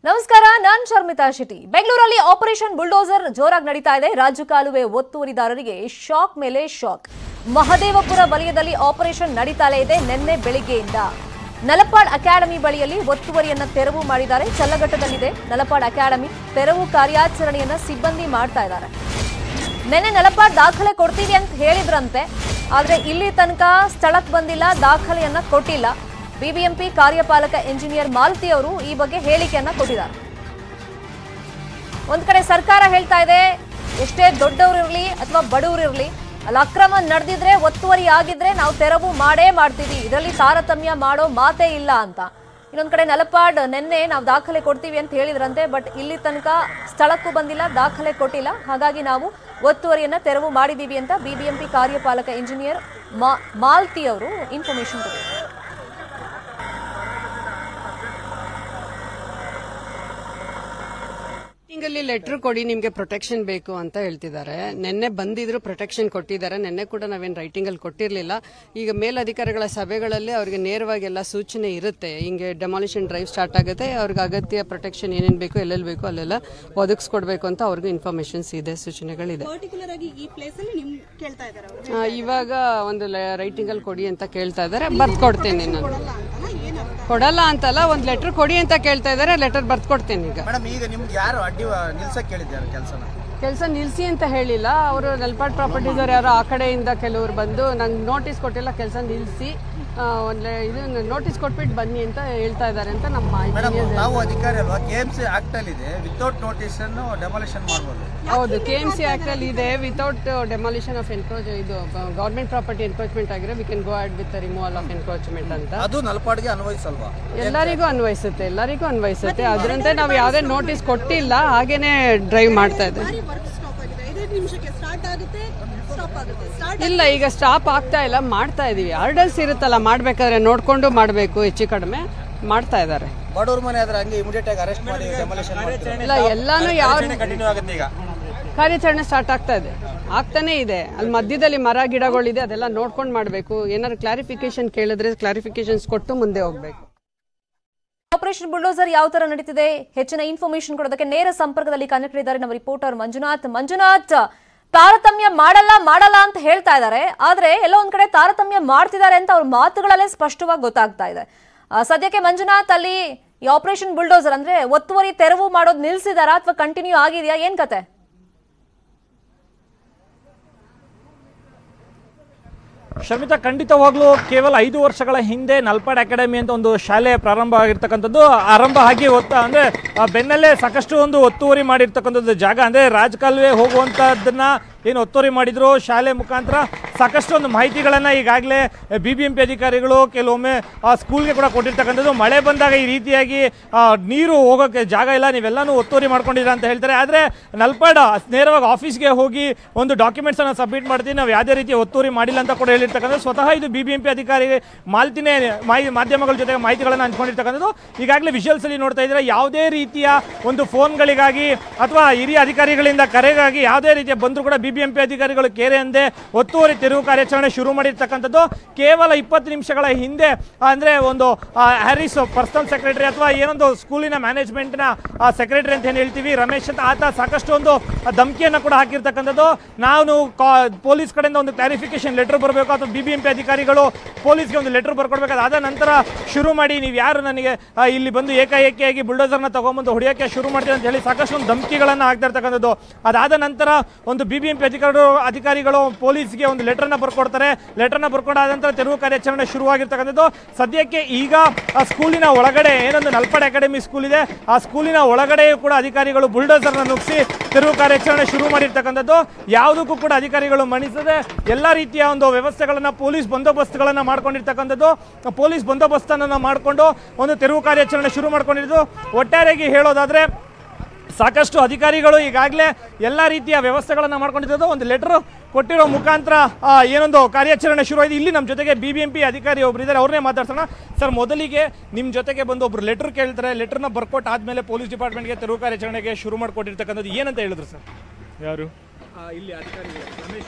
ನಮಸ್ಕಾರ ನಾನ್ ಶರ್ಮಿತಾ ಶೆಟ್ಟಿ ಬೆಂಗಳೂರಲ್ಲಿ operation bulldozer ಜೋರಾಗಿ ನಡೀತಾ ಇದೆ ರಾಜ್ಯ ಕಾಲುವೆ ಒತ್ತುವರಿದಾರರಿಗೆ ಶಾಕ್ ಮೇಲೆ ಶಾಕ್ ಮಹದೇವಪುರ ವಲಯದಲ್ಲಿ ಆಪರೇಷನ್ ನಡೀತಾಲೇ ಇದೆ ನಿನ್ನೆ ಬೆಳಿಗ್ಗೆಯಿಂದ ನಲಪಾಡ್ ಅಕಾಡೆಮಿ ಬಳಿಯಲ್ಲಿ ಒತ್ತುವರಿಯನ್ನ ತೆರವು ಮಾಡಿದ್ದಾರೆ ಚಲ್ಲಘಟ್ಟದಲ್ಲಿದೆ ನಲಪಾಡ್ ಅಕಾಡೆಮಿ ತೆರವು ಕಾರ್ಯಾಚರಣೆಯನ್ನ ಸಿಬ್ಬಂದಿ ಮಾಡ್ತಾ ಇದ್ದಾರೆ ನೆನ್ನೆ ನಲಪಾಡ್ ದಾಖಲೆ ಕೊಡ್ತೀವಿ ಅಂತ ಹೇಳಿದ್ರಂತೆ ಆದ್ರೆ ಇಲ್ಲಿ ತನಕ ಸ್ಥಳಕ್ಕೆ ಬಂದಿಲ್ಲ ದಾಖಲೆಯನ್ನ ಕೊಟ್ಟಿಲ್ಲ ಬಿಬಿಎಂಪಿ ಕಾರ್ಯಪಾಲಕ ಇಂಜಿನಿಯರ್ ಮಾಲತಿ ಅವರು ಈ ಬಗ್ಗೆ ಹೇಳಿಕೆಯನ್ನ ಕೊಟ್ಟಿದ್ದಾರೆ ಒಂದ್ ಕಡೆ ಸರ್ಕಾರ ಹೇಳ್ತಾ ಇದೆ ಎಷ್ಟೇ ದೊಡ್ಡವರಿರ್ಲಿ ಅಥವಾ ಬಡವರಿರ್ಲಿ ಅಲ್ಲಿ ಅಕ್ರಮ ನಡೆದಿದ್ರೆ ಒತ್ತುವರಿ ಆಗಿದ್ರೆ ನಾವು ತೆರವು ಮಾಡೇ ಮಾಡ್ತೀವಿ ಇದರಲ್ಲಿ ತಾರತಮ್ಯ ಮಾಡೋ ಮಾತೇ ಇಲ್ಲ ಅಂತ ಇನ್ನೊಂದ್ ಕಡೆ ನಲಪಾಡ್ ನಿನ್ನೆ ನಾವು ದಾಖಲೆ ಕೊಡ್ತೀವಿ ಅಂತ ಹೇಳಿದ್ರಂತೆ ಬಟ್ ಇಲ್ಲಿ ತನಕ ಸ್ಥಳಕ್ಕೂ ಬಂದಿಲ್ಲ ದಾಖಲೆ ಕೊಟ್ಟಿಲ್ಲ ಹಾಗಾಗಿ ನಾವು ಒತ್ತುವರಿಯನ್ನ ತೆರವು ಮಾಡಿದೀವಿ ಅಂತ ಬಿಬಿಎಂಪಿ ಕಾರ್ಯಪಾಲಕ ಇಂಜಿನಿಯರ್ ಮಾ- ಮಾಲ್ತಿ ಅವರು ಇನ್ಫಾರ್ಮೇಶನ್ ಕೊಟ್ಟಿದ್ದಾರೆ ಅಲ್ಲಿ ಲೆಟರ್ ಕೊಡಿ ನಿಮ್ಗೆ ಪ್ರೊಟೆಕ್ಷನ್ ಬೇಕು ಅಂತ ಹೇಳ್ತಿದ್ದಾರೆ ನಿನ್ನೆ ಬಂದಿದ್ರು ಪ್ರೊಟೆಕ್ಷನ್ ಕೊಟ್ಟಿದ್ದಾರೆ ನಿನ್ನೆ ಕೂಡ ನಾವೇನು ರೈಟಿಂಗ್ ಅಲ್ಲಿ ಕೊಟ್ಟಿರಲಿಲ್ಲ ಈಗ ಮೇಲಧಿಕಾರಿಗಳ ಸಭೆಗಳಲ್ಲಿ ಅವ್ರಿಗೆ ನೇರವಾಗಿ ಎಲ್ಲ ಸೂಚನೆ ಇರುತ್ತೆ ಹಿಂಗೆ ಡೆಮಾಲಿಷನ್ ಡ್ರೈವ್ ಸ್ಟಾರ್ಟ್ ಆಗುತ್ತೆ ಅವ್ರಿಗೆ ಅಗತ್ಯ ಪ್ರೊಟೆಕ್ಷನ್ ಏನೇನು ಬೇಕು ಎಲ್ಲೆಲ್ಲಿ ಬೇಕು ಅಲ್ಲೆಲ್ಲ ಒದಗಿಸ್ಕೊಡ್ಬೇಕು ಅಂತ ಅವ್ರಿಗೂ ಇನ್ಫಾರ್ಮೇಶನ್ಸ್ ಇದೆ ಸೂಚನೆಗಳಿದೆ ಪರ್ಟಿಕ್ಯುಲರ್ ಆಗಿ ಈ ಪ್ಲೇಸ್ ಅಲ್ಲಿ ನಿಮ್ ಕೇಳ್ತಾ ಇದಾರೆ ಅವರು ಆ, ಇವಾಗ ಒಂದು ರೈಟಿಂಗ್ ಅಲ್ಲಿ ಕೊಡಿ ಅಂತ ಕೇಳ್ತಾ ಇದ್ದಾರೆ ಬರ್ದ್ ಕೊಡ್ತೀನಿ ನಾನು ಕೊಡಲ್ಲ ಅಂತಲ್ಲ ಒಂದು ಲೆಟರ್ ಕೊಡಿ ಅಂತ ಕೇಳ್ತಾ ಇದ್ದಾರೆ ಲೆಟರ್ ಬರ್ದ್ ಕೊಡ್ತೀನಿ ಈಗ ಮೇಡಮ್ ಈಗ ನಿಮ್ಗೆ ಯಾರು ಅಡ್ಡಿ ನಿಲ್ಸಕ್ ಕೇಳಿದ್ದಾರೆ ಕೆಲಸನ ಕೆಲಸ ನಿಲ್ಲಿಸಿ ಅಂತ ಹೇಳಿಲ್ಲ ಅವರು ನೆಲ್ಪಾಡ್ ಪ್ರಾಪರ್ಟೀಸ್ ಅವ್ರು ಯಾರೋ ಆ ಕಡೆಯಿಂದ ಕೆಲವರು ಬಂದು ನಂಗೆ ನೋಟಿಸ್ ಕೊಟ್ಟಿಲ್ಲ ಕೆಲಸ ನಿಲ್ಲಿಸಿ ಒಂದು ಇದು ನೋಟಿಸ್ ಕೊಟ್ಬಿಟ್ಟು ಬನ್ನಿ ಅಂತ ಹೇಳ್ತಾ ಇದ್ದಾರೆ ಅಂತ ನಮ್ಮ ಮೇಡಮ್ engineers ನಾವು ಅಧಿಕಾರಿ ಅಲ್ವಾ ಕೆ ಎಂ ಸಿ ಆಕ್ಟ್ ಅಲ್ಲಿ ಇದೆ ವಿತೌಟ್ ನೋಟಿಸ್ ಅನ್ನು ಡೆಮಾಲಿಷನ್ ಮಾಡ್ಬೋದು ಹೌದು ಕೆ ಎಮ್ ಸಿ ಆಕ್ಟ್ ಅಲ್ಲಿ ಇದೆ ವಿತೌಟ್ ಡೆಮಾಲಿಷನ್ ಆಫ್ ಎನ್ಕ್ರೋಚ್ ಇದು ಗೌರ್ಮೆಂಟ್ ಪ್ರಾಪರ್ಟಿ ಎನ್ಕ್ರೋಚ್ಮೆಂಟ್ ಆಗಿರೋ we can go ahead with removal of encroachment ಅಂತ ಅದು ನಲ್ಪಾಡ್ಗೆ ಅನ್ವಯಿಸಲ್ವಾ ಎಲ್ಲರಿಗೂ ಅನ್ವಯಿಸುತ್ತೆ ಎಲ್ಲರಿಗೂ ಅನ್ವಯಿಸುತ್ತೆ ಅದರಂತೆ ನಾವು ಯಾವುದೇ ನೋಟಿಸ್ ಕೊಟ್ಟಿಲ್ಲ ಹಾಗೇನೆ ಡ್ರೈವ್ ಮಾಡ್ತಾ ಇದ್ದೇವೆ ವರ್ಕ್ ಸ್ಟಾಪ್ ಆಗಿದೆ ಐದೈದು ನಿಮಿಷಕ್ಕೆ ಸ್ಟಾರ್ಟ್ ಆಗುತ್ತೆ ಸ್ಟಾಪ್ ಆಗುತ್ತೆ ಸ್ಟಾರ್ಟ್ ಇಲ್ಲ ಈಗ ಸ್ಟಾಪ್ ಆಗ್ತಾ ಇಲ್ಲ ಮಾಡ್ತಾ ಇದೀವಿ ಆರ್ಡರ್ಸ್ ಇರುತ್ತಲ್ಲ ಮಾಡ್ಬೇಕಾದ್ರೆ ನೋಡ್ಕೊಂಡು ಮಾಡಬೇಕು ಹೆಚ್ಚು ಕಡಿಮೆ ಮಾಡ್ತಾ ಇದ್ದಾರೆ ಬಡವ್ರ ಮನೆ ಆದ್ರೆ ಹಂಗೆ ಇಮಿಡಿಯೇಟ್ ಆಗಿ ಅರೆಸ್ಟ್ ಮಾಡಿ ಡೆಮಾಲಿಷನ್ ಇಲ್ಲ ಎಲ್ಲಾನು ಯಾವ ಕಂಟಿನ್ಯೂ ಆಗುತ್ತೆ ಈಗ ಕಾರ್ಯಾಚರಣೆ ಸ್ಟಾರ್ಟ್ ಆಗ್ತಾ ಇದೆ ಆಗ್ತಾನೆ ಇದೆ ಅಲ್ಲಿ ಮಧ್ಯದಲ್ಲಿ ಮರ ಗಿಡಗಳಿದೆ ಅದೆಲ್ಲ ನೋಡ್ಕೊಂಡು ಮಾಡಬೇಕು ಏನಾದ್ರು ಕ್ಲಾರಿಫಿಕೇಶನ್ ಕೇಳಿದ್ರೆ ಕ್ಲಾರಿಫಿಕೇಶನ್ಸ್ ಕೊಟ್ಟು ಮುಂದೆ ಹೋಗ್ಬೇಕು ಆಪರೇಷನ್ ಬುಲ್ಡೋಸರ್ ಯಾವ ತರ ನಡೀತಿದೆ ಹೆಚ್ಚಿನ ಇನ್ಫಾರ್ಮೇಶನ್ ಕೊಡೋದಕ್ಕೆ ನೇರ ಸಂಪರ್ಕದಲ್ಲಿ ಕನೆಕ್ಟ್ ಇದ್ದಾರೆ ನಮ್ಮ ರಿಪೋರ್ಟರ್ ಮಂಜುನಾಥ್ ಮಂಜುನಾಥ್ ತಾರತಮ್ಯ ಮಾಡಲ್ಲ ಮಾಡಲ್ಲ ಅಂತ ಹೇಳ್ತಾ ಇದ್ದಾರೆ ಆದ್ರೆ ಎಲ್ಲೋ ಒಂದ್ ಕಡೆ ತಾರತಮ್ಯ ಮಾಡ್ತಿದ್ದಾರೆ ಅಂತ ಅವ್ರ ಮಾತುಗಳಲ್ಲೇ ಸ್ಪಷ್ಟವಾಗಿ ಗೊತ್ತಾಗ್ತಾ ಇದೆ ಆ, ಸದ್ಯಕ್ಕೆ ಮಂಜುನಾಥ್ ಅಲ್ಲಿ ಈ ಆಪರೇಷನ್ ಬುಲ್ಡೋಸರ್ ಅಂದ್ರೆ ಒತ್ತುವರಿ ತೆರವು ಮಾಡೋದು ನಿಲ್ಸಿದಾರಾ ಅಥವಾ ಕಂಟಿನ್ಯೂ ಆಗಿದೆಯಾ ಏನ್ ಕತೆ ಶರ್ಮಿತಾ ಖಂಡಿತವಾಗ್ಲೂ ಕೇವಲ ಐದು ವರ್ಷಗಳ ಹಿಂದೆ ನಲ್ಪಾಡ್ ಅಕಾಡೆಮಿ ಅಂತ ಒಂದು ಶಾಲೆ ಪ್ರಾರಂಭ ಆಗಿರ್ತಕ್ಕಂಥದ್ದು ಆರಂಭ ಆಗಿ ಒತ್ತ ಅಂದ್ರೆ ಆ ಬೆನ್ನಲ್ಲೇ ಸಾಕಷ್ಟು ಒಂದು ಒತ್ತುವರಿ ಮಾಡಿರ್ತಕ್ಕಂಥದ್ದು ಜಾಗ ಅಂದ್ರೆ ರಾಜಕಾಲುವೆ ಹೋಗುವಂಥದ್ದನ್ನ ಏನು ಒತ್ತುವರಿ ಮಾಡಿದ್ರು ಶಾಲೆ ಮುಖಾಂತರ ಸಾಕಷ್ಟು ಒಂದು ಮಾಹಿತಿಗಳನ್ನ ಈಗಾಗಲೇ ಬಿ ಬಿ ಎಂ ಪಿ ಅಧಿಕಾರಿಗಳು ಕೆಲವೊಮ್ಮೆ ಆ ಸ್ಕೂಲ್ಗೆ ಕೂಡ ಕೊಟ್ಟಿರ್ತಕ್ಕಂಥದ್ದು ಮಳೆ ಬಂದಾಗ ಈ ರೀತಿಯಾಗಿ ಆ, ನೀರು ಹೋಗೋಕ್ಕೆ ಜಾಗ ಇಲ್ಲ ನೀವೆಲ್ಲಾನು ಒತ್ತುವರಿ ಮಾಡ್ಕೊಂಡಿದ್ದೀರ ಅಂತ ಹೇಳ್ತಾರೆ ಆದರೆ ನಲ್ಪಾಡ ನೇರವಾಗಿ ಆಫೀಸ್ಗೆ ಹೋಗಿ ಒಂದು ಡಾಕ್ಯುಮೆಂಟ್ಸ್ ಅನ್ನ ಸಬ್ಮಿಟ್ ಮಾಡ್ತೀವಿ ನಾವು ಯಾವುದೇ ರೀತಿ ಒತ್ತುವರಿ ಮಾಡಿಲ್ಲ ಅಂತ ಕೂಡ ಹೇಳಿರ್ತಕ್ಕಂಥದ್ದು ಸ್ವತಃ ಇದು ಬಿ ಬಿ ಎಂ ಪಿ ಅಧಿಕಾರಿ ಮಾಲ್ತಿನೇ ಮಾಹಿ ಮಾಧ್ಯಮಗಳ ಜೊತೆ ಮಾಹಿತಿಗಳನ್ನು ಹಂಚ್ಕೊಂಡಿರ್ತಕ್ಕಂಥದ್ದು ಈಗಾಗಲೇ ವಿಷುವಲ್ಸ್ ಅಲ್ಲಿ ನೋಡ್ತಾ ಇದ್ರೆ ಯಾವುದೇ ರೀತಿಯ ಒಂದು ಫೋನ್ಗಳಿಗಾಗಿ ಅಥವಾ ಹಿರಿಯ ಅಧಿಕಾರಿಗಳಿಂದ ಕರೆಗಾಗಿ ಯಾವುದೇ ರೀತಿಯ ಬಂದರೂ ಕೂಡ ಬಿ ಬಿ ಎಂ ಪಿ ಅಧಿಕಾರಿಗಳು ಕೇರೆ ಅಂದೆ ಒತ್ತುವರಿ ತೆರವು ಕಾರ್ಯಾಚರಣೆ ಶುರು ಮಾಡಿರ್ತಕ್ಕಂಥದ್ದು ಕೇವಲ ಇಪ್ಪತ್ತು ನಿಮಿಷಗಳ ಹಿಂದೆ ಅಂದ್ರೆ ಒಂದು ಆ, ಹ್ಯಾರಿಸ್ ಪರ್ಸನಲ್ ಸೆಕ್ರೆಟರಿ ಅಥವಾ ಏನೊಂದು ಸ್ಕೂಲಿನ ಮ್ಯಾನೇಜ್ಮೆಂಟ್ನ ಸೆಕ್ರೆಟರಿ ಅಂತ ಏನು ಹೇಳ್ತೀವಿ ರಮೇಶ್ ಅಂತ ಆತ ಸಾಕಷ್ಟು ಒಂದು ಧಮಕಿಯನ್ನು ಕೂಡ ಹಾಕಿರ್ತಕ್ಕಂಥದ್ದು ನಾನು ಕಾ- ಪೊಲೀಸ್ ಕಡೆಯಿಂದ ಒಂದು ಕ್ಲಾರಿಫಿಕೇಶನ್ ಲೆಟರ್ ಬರಬೇಕು ಅಥವಾ ಬಿ ಬಿ ಎಂ ಪಿ ಅಧಿಕಾರಿಗಳು ಪೊಲೀಸ್ಗೆ ಒಂದು ಲೆಟರ್ ಬರ್ಕೊಡ್ಬೇಕು ಅದಾದ ನಂತರ ಶುರು ಮಾಡಿ ನೀವು ಯಾರು ನನಗೆ ಆ, ಇಲ್ಲಿ ಬಂದು ಏಕಾಏಕಿಯಾಗಿ ಬುಲ್ಡೋಸರ್ನ ತಗೊಂಬಂದು ಹೊಡೆಯೋಕ್ಕೆ ಶುರು ಮಾಡ್ತೀವಿ ಅಂತ ಹೇಳಿ ಸಾಕಷ್ಟು ಒಂದು ಧಮಕಿಗಳನ್ನು ಹಾಕ್ತಾ ಇರ್ತಕ್ಕಂಥದ್ದು ಅದಾದ ನಂತರ ಒಂದು ಬಿ ಬಿ ಎಂ ಪಿ ಅಧಿಕಾರಿಗಳು ಅಧಿಕಾರಿಗಳು ಪೊಲೀಸ್ಗೆ ಒಂದು ಲೆಟರ್ನ ಬರ್ಕೊಡ್ತಾರೆ ಲೆಟರ್ನ ಬರ್ಕೊಂಡಾದ ನಂತರ ತೆರವು ಕಾರ್ಯಾಚರಣೆ ಶುರುವಾಗಿರ್ತಕ್ಕಂಥದ್ದು ಸದ್ಯಕ್ಕೆ ಈಗ ಆ ಸ್ಕೂಲಿನ ಒಳಗಡೆ ಏನೊಂದು ನಲ್ಪಾಡ್ ಅಕಾಡೆಮಿ ಸ್ಕೂಲ್ ಇದೆ ಆ ಸ್ಕೂಲಿನ ಒಳಗಡೆಯೂ ಕೂಡ ಅಧಿಕಾರಿಗಳು ಬುಲ್ಡೋಸರ್ನ ನುಗ್ಗಿಸಿ ತೆರವು ಕಾರ್ಯಾಚರಣೆ ಶುರು ಮಾಡಿರ್ತಕ್ಕಂಥದ್ದು ಯಾವುದಕ್ಕೂ ಕೂಡ ಅಧಿಕಾರಿಗಳು ಮಣಿಸದೆ ಎಲ್ಲ ರೀತಿಯ ಒಂದು ವ್ಯವಸ್ಥೆಗಳನ್ನ ಪೊಲೀಸ್ ಬಂದೋಬಸ್ತ್ಗಳನ್ನ ಮಾಡ್ಕೊಂಡಿರ್ತಕ್ಕಂಥದ್ದು ಪೊಲೀಸ್ ಬಂದೋಬಸ್ತನ್ನು ಮಾಡಿಕೊಂಡು ಒಂದು ತೆರವು ಕಾರ್ಯಾಚರಣೆ ಶುರು ಮಾಡ್ಕೊಂಡಿದ್ದು ಒಟ್ಟಾರೆಯಾಗಿ ಹೇಳೋದಾದ್ರೆ ಸಾಕಷ್ಟು ಅಧಿಕಾರಿಗಳು ಈಗಾಗಲೇ ಎಲ್ಲ ರೀತಿಯ ವ್ಯವಸ್ಥೆಗಳನ್ನು ಮಾಡ್ಕೊಂಡಿದ್ದು ಒಂದು ಲೆಟರ್ ಕೊಟ್ಟಿರೋ ಮುಖಾಂತರ ಆ, ಏನೊಂದು ಕಾರ್ಯಾಚರಣೆ ಶುರುವಾಗಿದೆ ಇಲ್ಲಿ ನಮ್ಮ ಜೊತೆಗೆ ಬಿ ಬಿ ಎಂ ಪಿ ಅಧಿಕಾರಿ ಒಬ್ರು ಇದ್ದಾರೆ ಅವ್ರನ್ನೇ ಮಾತಾಡ್ಸೋಣ ಸರ್ ಮೊದಲಿಗೆ ನಿಮ್ಮ ಜೊತೆಗೆ ಬಂದು ಒಬ್ರು ಲೆಟರ್ ಕೇಳ್ತಾರೆ ಲೆಟರ್ನ ಬರ್ಕೊಟ್ಟು ಆದಮೇಲೆ ಪೊಲೀಸ್ ಡಿಪಾರ್ಟ್ಮೆಂಟ್ಗೆ ತೆರವು ಕಾರ್ಯಾಚರಣೆಗೆ ಶುರು ಮಾಡಿಕೊಟ್ಟಿರ್ತಕ್ಕಂಥದ್ದು ಏನಂತ ಹೇಳಿದ್ರು ಸರ್ ಯಾರು ಇಲ್ಲಿ ಅಧಿಕಾರಿ ರಮೇಶ್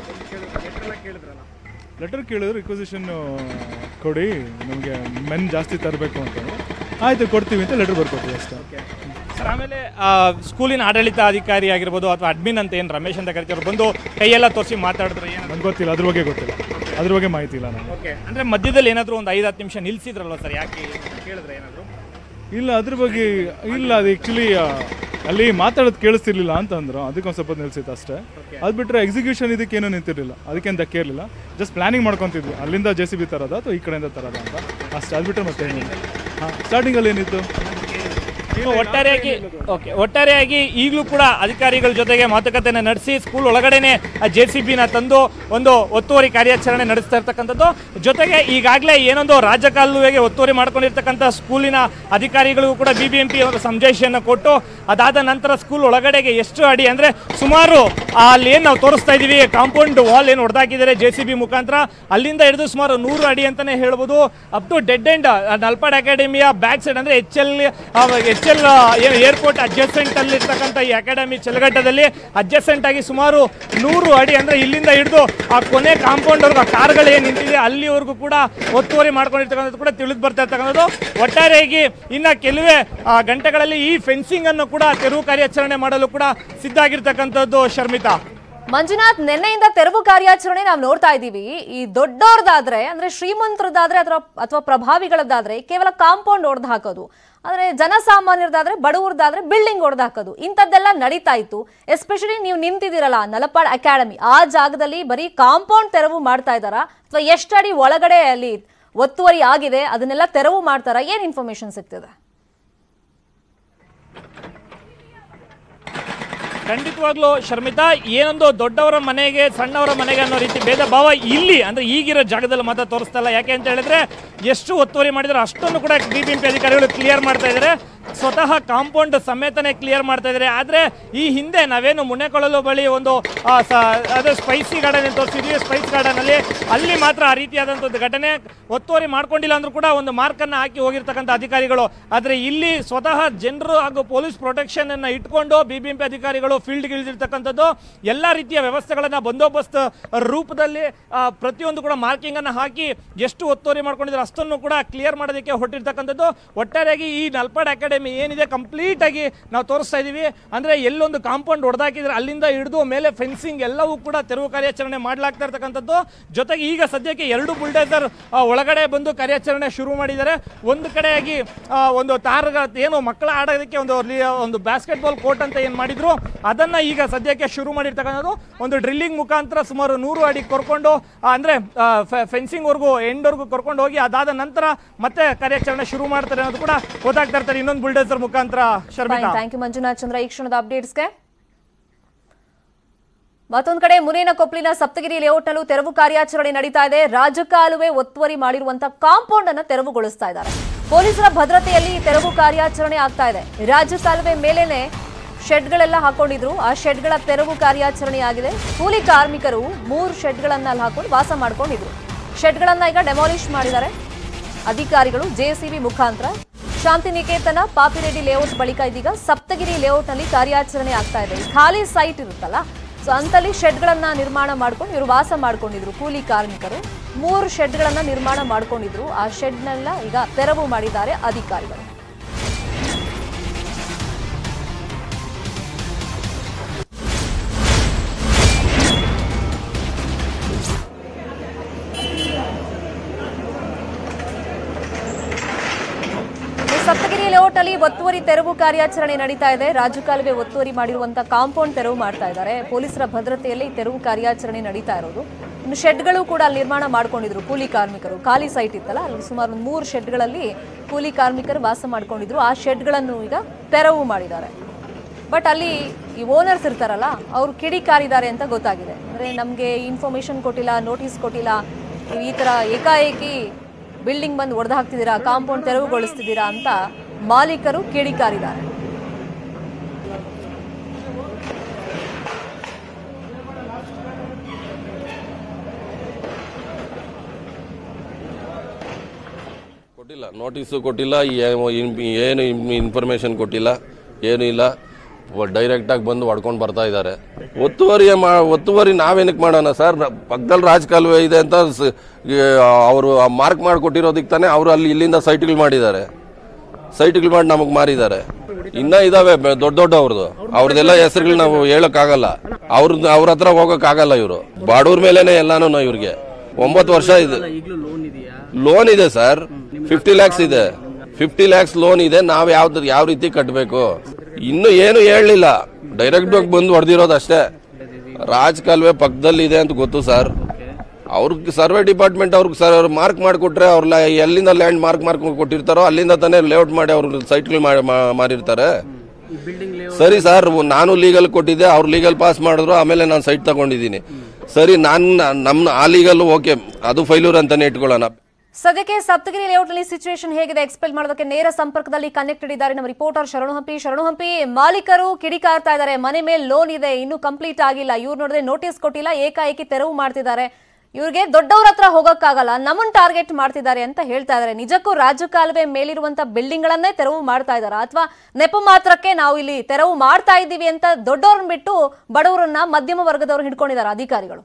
ಕೇಳಿದ್ರಲ್ಲ ಲೆಟರ್ ಕೇಳಿದ್ರು ರಿಕ್ವಸಿಷನ್ ಕೊಡಿ ನಮಗೆ ಮೆನ್ ಜಾಸ್ತಿ ತರಬೇಕು ಅಂತ ಆಯಿತು ಕೊಡ್ತೀವಿ ಅಂತ ಲೆಟ್ರ್ ಬರ್ಕೊಡ್ತೀವಿ ಅಷ್ಟೇ ಸರ್ ಆಮೇಲೆ ಆ, ಸ್ಕೂಲಿನ ಆಡಳಿತ ಅಧಿಕಾರಿ ಆಗಿರ್ಬೋದು ಅಥವಾ ಅಡ್ಮಿನ್ ಅಂತ ಏನು ರಮೇಶ್ ಅಂತ ಕರಿತೀವ್ರು ಬಂದು ಕೈಯೆಲ್ಲ ತೋರಿಸಿ ಮಾತಾಡಿದ್ರು ಏನು ನನಗೆ ಗೊತ್ತಿಲ್ಲ ಅದ್ರ ಬಗ್ಗೆ ಗೊತ್ತಿಲ್ಲ ಅದ್ರ ಬಗ್ಗೆ ಮಾಹಿತಿ ಇಲ್ಲ ನನಗೆ ಓಕೆ ಅಂದ್ರೆ ಮಧ್ಯದಲ್ಲಿ ಏನಾದರೂ ಒಂದು ಐದು ಹತ್ತು ನಿಮಿಷ ನಿಲ್ಸಿದ್ರಲ್ವ ಸರ್ ಯಾಕೆ ಕೇಳಿದ್ರೆ ಏನಾದರೂ ಇಲ್ಲ ಅದ್ರ ಬಗ್ಗೆ ಇಲ್ಲ ಅದು ಆ್ಯಕ್ಚುಲಿ ಅಲ್ಲಿ ಮಾತಾಡೋದು ಕೇಳಿಸ್ತಿರ್ಲಿಲ್ಲ ಅಂತಂದ್ರು ಅದಕ್ಕೆ ಒಂದು ಸ್ವಲ್ಪ ನಿಲ್ಸಿತ್ತು ಅಷ್ಟೇ ಅದು ಬಿಟ್ಟರೆ ಎಕ್ಸಿಕ್ಯೂಷನ್ ಇದಕ್ಕೆ ಏನೂ ನಿಂತಿರಲಿಲ್ಲ ಅದಕ್ಕೇನು ಧಕ್ಕೆ ಇರಲಿಲ್ಲ ಜಸ್ಟ್ ಪ್ಲಾನಿಂಗ್ ಮಾಡ್ಕೊತಿದ್ವಿ ಅಲ್ಲಿಂದ ಜೆ ಸಿ ಬಿ ತರೋದ ಅಥವಾ ಈ ಕಡೆಯಿಂದ ತರೋದ ಅಂತ ಅಷ್ಟೇ ಅದು ಬಿಟ್ಟರೆ ಮತ್ತೆ ಏನಿಲ್ಲ ಹಾಂ ಸ್ಟಾರ್ಟಿಂಗಲ್ಲಿ ಏನಿತ್ತು ಒಟ್ಟಾರೆಯಾಗಿ ಓಕೆ ಒಟ್ಟಾರೆಯಾಗಿ ಈಗಲೂ ಕೂಡ ಅಧಿಕಾರಿಗಳ ಜೊತೆಗೆ ಮಾತುಕತೆಯನ್ನು ನಡೆಸಿ ಸ್ಕೂಲ್ ಒಳಗಡೆನೆ ಜೆ ಸಿ ಬಿನ ತಂದು ಒಂದು ಒತ್ತುವರಿ ಕಾರ್ಯಾಚರಣೆ ನಡೆಸ್ತಾ ಇರ್ತಕ್ಕಂಥದ್ದು ಜೊತೆಗೆ ಈಗಾಗಲೇ ಏನೊಂದು ರಾಜಕಾಲುವೆಗೆ ಒತ್ತುವರಿ ಮಾಡ್ಕೊಂಡಿರ್ತಕ್ಕಂಥ ಸ್ಕೂಲಿನ ಅಧಿಕಾರಿಗಳಿಗೂ ಕೂಡ ಬಿ ಬಿ ಎಂ ಪಿ ಅವರ ಸಂಜಾಯಿಷಿಯನ್ನು ಕೊಟ್ಟು ಅದಾದ ನಂತರ ಸ್ಕೂಲ್ ಒಳಗಡೆಗೆ ಎಷ್ಟು ಅಡಿ ಅಂದರೆ ಸುಮಾರು ಅಲ್ಲಿ ಏನು ನಾವು ತೋರಿಸ್ತಾ ಇದ್ದೀವಿ ಕಾಂಪೌಂಡ್ ವಾಲ್ ಏನು ಹೊಡೆದಾಕಿದ್ದಾರೆ ಜೆ ಸಿ ಬಿ ಮುಖಾಂತರ ಅಲ್ಲಿಂದ ಹಿಡಿದು ಸುಮಾರು ನೂರು ಅಡಿ ಅಂತಲೇ ಹೇಳ್ಬೋದು up to dead end Nalpad ಅಕಾಡೆಮಿಯ ಬ್ಯಾಕ್ ಸೈಡ್ ಅಂದರೆ ಎಚ್ ಎಲ್ ಎಚ್ ಎಲ್ ಏನು ಏರ್ಪೋರ್ಟ್ ಅಡ್ಜಸ್ಟೆಂಟ್ ಅಲ್ಲಿ ಇರ್ತಕ್ಕಂಥ ಈ ಅಕಾಡೆಮಿ ಚೆಲಗಟ್ಟದಲ್ಲಿ ಅಡ್ಜಸ್ಟೆಂಟ್ ಆಗಿ ಸುಮಾರು ನೂರು ಅಡಿ ಅಂದರೆ ಇಲ್ಲಿಂದ ಹಿಡಿದು ಆ ಕೊನೆ ಕಾಂಪೌಂಡ್ವರೆಗೂ ಆ ಕಾರ್ಗಳು ಏನು ನಿಂತಿದೆ ಅಲ್ಲಿವರೆಗೂ ಕೂಡ ಒತ್ತುವರಿ ಮಾಡ್ಕೊಂಡಿರ್ತಕ್ಕಂಥದ್ದು ಕೂಡ ತಿಳಿದು ಬರ್ತಾ ಇರ್ತಕ್ಕಂಥದ್ದು ಒಟ್ಟಾರೆಯಾಗಿ ಇನ್ನು ಕೆಲವೇ ಆ, ಗಂಟೆಗಳಲ್ಲಿ ಈ ಫೆನ್ಸಿಂಗ್ ಅನ್ನು ಕೂಡ ತೆರವು ಕಾರ್ಯಾಚರಣೆ ಮಾಡಲು ಕೂಡ ಸಿದ್ಧ ಆಗಿರ್ತಕ್ಕಂಥದ್ದು ಶರ್ಮಿತಾ ಮಂಜುನಾಥ್ ನಿನ್ನೆಯಿಂದ ತೆರವು ಕಾರ್ಯಾಚರಣೆ ನಾವು ನೋಡ್ತಾ ಇದ್ದೀವಿ ಈ ದೊಡ್ಡವ್ರದಾದ್ರೆ ಅಂದ್ರೆ ಶ್ರೀಮಂತರದಾದ್ರೆ ಅಥವಾ ಅಥವಾ ಪ್ರಭಾವಿಗಳದ್ದಾದ್ರೆ ಕೇವಲ ಕಾಂಪೌಂಡ್ ಹೊಡೆದು ಹಾಕೋದು ಆದ್ರೆ ಜನಸಾಮಾನ್ಯರದಾದ್ರೆ ಬಡವರದಾದ್ರೆ ಬಿಲ್ಡಿಂಗ್ ಹೊಡೆದು ಹಾಕೋದು ಇಂಥದ್ದೆಲ್ಲ ನಡೀತಾ ಇತ್ತು ಎಸ್ಪೆಷಲಿ ನೀವು ನಿಂತಿದ್ದೀರಲ್ಲ ನಲಪಾಡ್ ಅಕಾಡೆಮಿ ಆ ಜಾಗದಲ್ಲಿ ಬರೀ ಕಾಂಪೌಂಡ್ ತೆರವು ಮಾಡ್ತಾ ಇದ್ದಾರಾ ಅಥವಾ ಎಷ್ಟಡಿ ಒಳಗಡೆ ಅಲ್ಲಿ ಒತ್ತುವರಿ ಆಗಿದೆ ಅದನ್ನೆಲ್ಲ ತೆರವು ಮಾಡ್ತಾರಾ ಏನ್ ಇನ್ಫಾರ್ಮೇಶನ್ ಸಿಗ್ತಿದೆ ಖಂಡಿತವಾಗ್ಲೂ ಶರ್ಮಿತಾ ಏನೊಂದು ದೊಡ್ಡವರ ಮನೆಗೆ ಸಣ್ಣವರ ಮನೆಗೆ ಅನ್ನೋ ರೀತಿ ಭೇದ ಭಾವ ಇಲ್ಲಿ ಅಂದ್ರೆ ಈಗಿರೋ ಜಾಗದಲ್ಲಿ ಮಾತ್ರ ತೋರಿಸ್ತಾ ಇಲ್ಲ ಯಾಕೆ ಅಂತ ಹೇಳಿದ್ರೆ ಎಷ್ಟು ಒತ್ತುವರಿ ಮಾಡಿದ್ರೆ ಅಷ್ಟನ್ನು ಕೂಡ ಬಿ ಬಿ ಎಂ ಪಿ ಅಧಿಕಾರಿಗಳು ಕ್ಲಿಯರ್ ಮಾಡ್ತಾ ಇದ್ದಾರೆ ಸ್ವತಃ ಕಾಂಪೌಂಡ್ ಸಮೇತನೇ ಕ್ಲಿಯರ್ ಮಾಡ್ತಾ ಇದ್ದಾರೆ ಆದ್ರೆ ಈ ಹಿಂದೆ ನಾವೇನು ಮುನೆಕೊಳ್ಳಲು ಬಳಿ ಒಂದು ಆ, ಸ- ಅದು ಸ್ಪೈಸಿ ಗಾರ್ಡನ್ ತೋರಿಸಿದ್ವಿ ಸ್ಪೈಸ್ ಗಾರ್ಡನ್ ಅಲ್ಲಿ ಅಲ್ಲಿ ಮಾತ್ರ ಆ ರೀತಿಯಾದಂಥ ಒಂದು ಘಟನೆ ಒತ್ತುವರಿ ಮಾಡ್ಕೊಂಡಿಲ್ಲ ಅಂದ್ರೂ ಕೂಡ ಒಂದು ಮಾರ್ಕ್ ಅನ್ನ ಹಾಕಿ ಹೋಗಿರ್ತಕ್ಕಂಥ ಅಧಿಕಾರಿಗಳು ಆದ್ರೆ ಇಲ್ಲಿ ಸ್ವತಃ ಜನರು ಹಾಗೂ ಪೊಲೀಸ್ ಪ್ರೊಟೆಕ್ಷನ್ ಅನ್ನ ಇಟ್ಕೊಂಡು ಬಿಬಿಎಂಪಿ ಅಧಿಕಾರಿಗಳು ಫೀಲ್ಡ್ ಇಳಿದಿರ್ತಕ್ಕಂಥದ್ದು ಎಲ್ಲಾ ರೀತಿಯ ವ್ಯವಸ್ಥೆಗಳನ್ನ ಬಂದೋಬಸ್ತ್ ರೂಪದಲ್ಲಿ ಆ, ಪ್ರತಿಯೊಂದು ಕೂಡ ಮಾರ್ಕಿಂಗ್ ಅನ್ನ ಹಾಕಿ ಎಷ್ಟು ಒತ್ತುವರಿ ಮಾಡ್ಕೊಂಡಿದ್ರೆ ಅಷ್ಟನ್ನು ಕೂಡ ಕ್ಲಿಯರ್ ಮಾಡೋದಕ್ಕೆ ಹೊರಟಿರ್ತಕ್ಕಂಥದ್ದು ಒಟ್ಟಾರೆಯಾಗಿ ಈ ನಲ್ಪಾಡ್ ಅಕಾಡೆಮಿ ಏನಿದೆ ಕಂಪ್ಲೀಟ್ ಆಗಿ ನಾವು ತೋರಿಸ್ತಾ ಇದೀವಿ ಅಂದ್ರೆ ಎಲ್ಲೊಂದು ಕಾಂಪೌಂಡ್ ಹೊಡೆದಾಕಿದ್ರೆ ಅಲ್ಲಿಂದ ಹಿಡಿದು ಮೇಲೆ ಫೆನ್ಸಿಂಗ್ ಎಲ್ಲವೂ ಕೂಡ ತೆರವು ಕಾರ್ಯಾಚರಣೆ ಮಾಡಲಾಗ್ತಾ ಇರ್ತಕ್ಕಂಥದ್ದು ಜೊತೆಗೆ ಈಗ ಸದ್ಯಕ್ಕೆ ಎರಡು ಬುಲ್ಡೇಸರ್ ಒಳಗಡೆ ಬಂದು ಕಾರ್ಯಾಚರಣೆ ಶುರು ಮಾಡಿದ್ದಾರೆ ಒಂದು ಕಡೆಯಾಗಿ ಆ, ಒಂದು ತಾರಗ ಏನು ಮಕ್ಕಳ ಆಡೋದಕ್ಕೆ ಒಂದು ಅಲ್ಲಿ ಒಂದು ಬಾಸ್ಕೆಟ್ ಬಾಲ್ ಕೋರ್ಟ್ ಅಂತ ಏನು ಮಾಡಿದ್ರು ಅದನ್ನ ಈಗ ಸದ್ಯಕ್ಕೆ ಶುರು ಮಾಡಿರ್ತಕ್ಕಂಥದ್ದು ಒಂದು ಡ್ರಿಲ್ಲಿಂಗ್ ಮುಖಾಂತರ ಸುಮಾರು ನೂರು ಅಡಿ ಕೊರ್ಕೊಂಡು ಆ, ಅಂದ್ರೆ ಫೆನ್ಸಿಂಗ್ ವರ್ಗು ಎಂಡ್ ವರ್ಗು ಕರ್ಕೊಂಡು ಹೋಗಿ ಅದಾದ ನಂತರ ಮತ್ತೆ ಕಾರ್ಯಾಚರಣೆ ಶುರು ಮಾಡ್ತಾರೆ ಅನ್ನೋದು ಕೂಡ ಗೊತ್ತಾಗ್ತಾ ಇರ್ತಾರೆ ಇನ್ನೊಂದು ಬುಲ್ಡೇಸರ್ ಮುಖಾಂತರ ಶರ್ಮಿತಾ ಥ್ಯಾಂಕ್ ಯು ಮಂಜುನಾಥ್ ಚಂದ್ರ ಈ ಕ್ಷಣದ ಅಪ್ಡೇಟ್ಸ್ಗೆ ಮತ್ತೊಂದು ಕಡೆ ಮುನೇನ ಕೊಪ್ಪಲಿನ ಸಪ್ತಗಿರಿ ಲೇಔಟ್ನಲ್ಲೂ ತೆರವು ಕಾರ್ಯಾಚರಣೆ ನಡೀತಾ ಇದೆ ರಾಜಕಾಲುವೆ ಒತ್ತುವರಿ ಮಾಡಿರುವಂತಹ ಕಾಂಪೌಂಡ್ ಅನ್ನ ತೆರವುಗೊಳಿಸ್ತಾ ಇದ್ದಾರೆ ಪೊಲೀಸರ ಭದ್ರತೆಯಲ್ಲಿ ಈ ತೆರವು ಕಾರ್ಯಾಚರಣೆ ಆಗ್ತಾ ಇದೆ ರಾಜಕಾಲುವೆ ಮೇಲೇನೆ ಶೆಡ್ಗಳೆಲ್ಲ ಹಾಕೊಂಡಿದ್ರು ಆ ಶೆಡ್ಗಳ ತೆರವು ಕಾರ್ಯಾಚರಣೆ ಆಗಿದೆ ಕೂಲಿ ಕಾರ್ಮಿಕರು ಮೂರು ಶೆಡ್ಗಳನ್ನ ಅಲ್ಲಿ ಹಾಕೊಂಡು ವಾಸ ಮಾಡ್ಕೊಂಡಿದ್ರು ಶೆಡ್ಗಳನ್ನ ಈಗ ಡೆಮಾಲಿಷ್ ಮಾಡಿದ್ದಾರೆ ಅಧಿಕಾರಿಗಳು ಜೆಸಿಬಿ ಮುಖಾಂತರ ಶಾಂತಿನಿಕೇತನ ಪಾಪಿರೆಡ್ಡಿ ಲೇಔಟ್ ಬಳಿಕ ಇದೀಗ ಸಪ್ತಗಿರಿ ಲೇಔಟ್ನಲ್ಲಿ ಕಾರ್ಯಾಚರಣೆ ಆಗ್ತಾ ಇದೆ ಈ ಖಾಲಿ ಸೈಟ್ ಇರುತ್ತಲ್ಲ ಸೊ ಅಂತಲ್ಲಿ ಶೆಡ್ಗಳನ್ನ ನಿರ್ಮಾಣ ಮಾಡ್ಕೊಂಡು ಇವರು ವಾಸ ಮಾಡ್ಕೊಂಡಿದ್ರು ಕೂಲಿ ಕಾರ್ಮಿಕರು ಮೂರು ಶೆಡ್ಗಳನ್ನ ನಿರ್ಮಾಣ ಮಾಡ್ಕೊಂಡಿದ್ರು ಆ ಶೆಡ್ನೆಲ್ಲ ಈಗ ತೆರವು ಮಾಡಿದ್ದಾರೆ ಅಧಿಕಾರಿಗಳು ಈ ಸಪ್ತಗಿರಿ ಲೇಔಟ್ನಲ್ಲಿ ಒತ್ತುವರಿ ತೆರವು ಕಾರ್ಯಾಚರಣೆ ನಡೀತಾ ಇದೆ ರಾಜಕಾಲುವೆ ಒತ್ತುವರಿ ಮಾಡಿರುವಂತಹ ಕಾಂಪೌಂಡ್ ತೆರವು ಮಾಡ್ತಾ ಇದ್ದಾರೆ ಪೊಲೀಸರ ಭದ್ರತೆಯಲ್ಲಿ ಈ ತೆರವು ಕಾರ್ಯಾಚರಣೆ ನಡೀತಾ ಇರೋದು ಇನ್ನು ಶೆಡ್ಗಳು ಕೂಡ ಅಲ್ಲಿ ನಿರ್ಮಾಣ ಮಾಡ್ಕೊಂಡಿದ್ರು ಕೂಲಿ ಕಾರ್ಮಿಕರು ಖಾಲಿ ಸೈಟ್ ಇತ್ತಲ್ಲ ಅಲ್ಲಿ ಸುಮಾರು ಒಂದು ಮೂರು ಶೆಡ್ಗಳಲ್ಲಿ ಕೂಲಿ ಕಾರ್ಮಿಕರು ವಾಸ ಮಾಡ್ಕೊಂಡಿದ್ರು ಆ ಶೆಡ್ಗಳನ್ನು ಈಗ ತೆರವು ಮಾಡಿದ್ದಾರೆ ಬಟ್ ಅಲ್ಲಿ ಈ ಓನರ್ಸ್ ಇರ್ತಾರಲ್ಲ ಅವರು ಕಿಡಿಕಾರಿದ್ದಾರೆ ಅಂತ ಗೊತ್ತಾಗಿದೆ ಅಂದರೆ ನಮಗೆ ಇನ್ಫಾರ್ಮೇಶನ್ ಕೊಟ್ಟಿಲ್ಲ ನೋಟಿಸ್ ಕೊಟ್ಟಿಲ್ಲ ನೀವು ಈ ಥರ ಏಕಾಏಕಿ ಬಿಲ್ಡಿಂಗ್ ಬಂದು ಒಡೆದು ಹಾಕ್ತಿದ್ದೀರಾ ಕಾಂಪೌಂಡ್ ತೆರವುಗೊಳಿಸ್ತಿದ್ದೀರಾ ಅಂತ ಮಾಲೀಕರು ಕಿಡಿಕಾರಿದ್ದಾರೆ ಕೊಟ್ಟಿಲ್ಲ ನೋಟಿಸು ಕೊಟ್ಟಿಲ್ಲ ಏ- ಇನ್- ಏನು ಇನ್ಫಾರ್ಮೇಶನ್ ಕೊಟ್ಟಿಲ್ಲ ಏನು ಇಲ್ಲ ಡೈರೆಕ್ಟಾಗಿ ಬಂದು ಹೊಡ್ಕೊಂಡು ಬರ್ತಾ ಇದ್ದಾರೆ ಒತ್ತುವರಿ ಮಾ ಒತ್ತುವರಿ ನಾವೇನಕ್ಕೆ ಮಾಡೋಣ ಸರ್ ಪಕ್ಕದಲ್ಲಿ ರಾಜಕಾಲುವೆ ಇದೆ ಅಂತ ಅವರು ಮಾರ್ಕ್ ಮಾಡಿ ಕೊಟ್ಟಿರೋದಕ್ಕೆ ತಾನೇ ಅವರು ಅಲ್ಲಿ ಇಲ್ಲಿಂದ ಸೈಟ್ಗಳು ಮಾಡಿದ್ದಾರೆ ಸೈಟ್ಗಳು ಮಾಡಿ ನಮಗ್ ಮಾರಿದ್ದಾರೆ ಇನ್ನ ಇದಾವೆ ಬೆ- ದೊಡ್ಡ ದೊಡ್ಡ ಅವ್ರದ್ದು ಅವ್ರದ್ದೆಲ್ಲ ಹೆಸರುಗಳು ನಾವು ಹೇಳಕ್ ಆಗಲ್ಲ ಅವ್ರದ್ದು ಅವ್ರ ಹತ್ರ ಹೋಗಕ್ ಆಗಲ್ಲ ಇವರು ಬಾಡೂರ್ ಮೇಲೆನೆ ಎಲ್ಲಾನು ಇವ್ರಿಗೆ ಒಂಬತ್ತು ವರ್ಷ ಇದೆ ಲೋನ್ ಇದೆ ಸರ್ ಫಿಫ್ಟಿ ಲ್ಯಾಕ್ಸ್ ಇದೆ ಫಿಫ್ಟಿ ಲ್ಯಾಕ್ಸ್ ಲೋನ್ ಇದೆ ನಾವ್ ಯಾವ್ದು ಯಾವ ರೀತಿ ಕಟ್ಟಬೇಕು ಇನ್ನು ಏನು ಹೇಳಲಿಲ್ಲ ಡೈರೆಕ್ಟ್ ಆಗಿ ಬಂದು ಹೊಡೆದಿರೋದು ಅಷ್ಟೇ ರಾಜ್ ಕಾಲುವೆ ಪಕ್ಕದಲ್ಲಿ ಇದೆ ಅಂತ ಗೊತ್ತು ಸರ್ ಅವ್ರಿಗೆ ಸರ್ವೆ ಡಿಪಾರ್ಟ್ಮೆಂಟ್ ಅವ್ರಿಗೆ ಸರ್ ಮಾರ್ಕ್ ಮಾಡಿಕೊಟ್ರೆ ಅವ್ರ ಎಲ್ಲಿಂದ ಲ್ಯಾಂಡ್ ಮಾರ್ಕ್ ಮಾರ್ಕ್ ಕೊಟ್ಟಿರ್ತಾರೋ ಅಲ್ಲಿಂದ ತಾನೇ ಲೇಔಟ್ ಮಾಡಿ ಅವ್ರ ಸೈಟ್ಗಳು ಮಾರಿರ್ತಾರೆ ಸರಿ ಸರ್ ನಾನು ಲೀಗಲ್ ಕೊಟ್ಟಿದ್ದೆ ಅವ್ರು ಲೀಗಲ್ ಪಾಸ್ ಮಾಡಿದ್ರು ಆಮೇಲೆ ನಾನು ಸೈಟ್ ತಗೊಂಡಿದ್ದೀನಿ ಸರಿ ನಾನು ನಮ್ಮ ಆ ಲೀಗಲ್ ಓಕೆ ಅದು ಫೈಲೂರ್ ಅಂತಾನೆ ಇಟ್ಕೊಳ್ಳೋಣ ಸದ್ಯಕ್ಕೆ ಸಪ್ತಗಿರಿ ಲೇಔಟ್ನಲ್ಲಿ ಸಿಚುವೇಶನ್ ಹೇಗಿದೆ ಎಕ್ಸ್ಪ್ಲೇನ್ ಮಾಡೋದಕ್ಕೆ ನೇರ ಸಂಪರ್ಕದಲ್ಲಿ ಕನೆಕ್ಟೆಡ್ ಇದ್ದಾರೆ ನಮ್ಮ ರಿಪೋರ್ಟರ್ ಶರಣು ಹಂಪಿ ಶರಣು ಹಂಪಿ ಮಾಲೀಕರು ಕಿಡಿಕಾರ್ತಾ ಇದ್ದಾರೆ ಮನೆ ಮೇಲೆ ಲೋನ್ ಇದೆ ಇನ್ನೂ ಕಂಪ್ಲೀಟ್ ಆಗಿಲ್ಲ ಇವ್ರು ನೋಡಿದ್ರೆ ನೋಟಿಸ್ ಕೊಟ್ಟಿಲ್ಲ ಏಕಾಏಕಿ ತೆರವು ಮಾಡ್ತಿದ್ದಾರೆ ಇವ್ರಿಗೆ ದೊಡ್ಡವ್ರ ಹತ್ರ ಹೋಗಕ್ಕಾಗಲ್ಲ ನಮ್ಮನ್ನ ಟಾರ್ಗೆಟ್ ಮಾಡ್ತಿದ್ದಾರೆ ಅಂತ ಹೇಳ್ತಾ ಇದ್ದಾರೆ ನಿಜಕ್ಕೂ ರಾಜಕಾಲುವೆ ಮೇಲಿರುವಂತ ಬಿಲ್ಡಿಂಗ್ ಗಳನ್ನೇ ತೆರವು ಮಾಡ್ತಾ ಇದಾರ ಅಥವಾ ನೆಪ ಮಾತ್ರಕ್ಕೆ ನಾವು ಇಲ್ಲಿ ತೆರವು ಮಾಡ್ತಾ ಇದ್ದೀವಿ ಅಂತ ದೊಡ್ಡವ್ರನ್ನ ಬಿಟ್ಟು ಬಡವರನ್ನ ಮಧ್ಯಮ ವರ್ಗದವ್ರು ಹಿಡ್ಕೊಂಡಿದ್ದಾರೆ ಅಧಿಕಾರಿಗಳು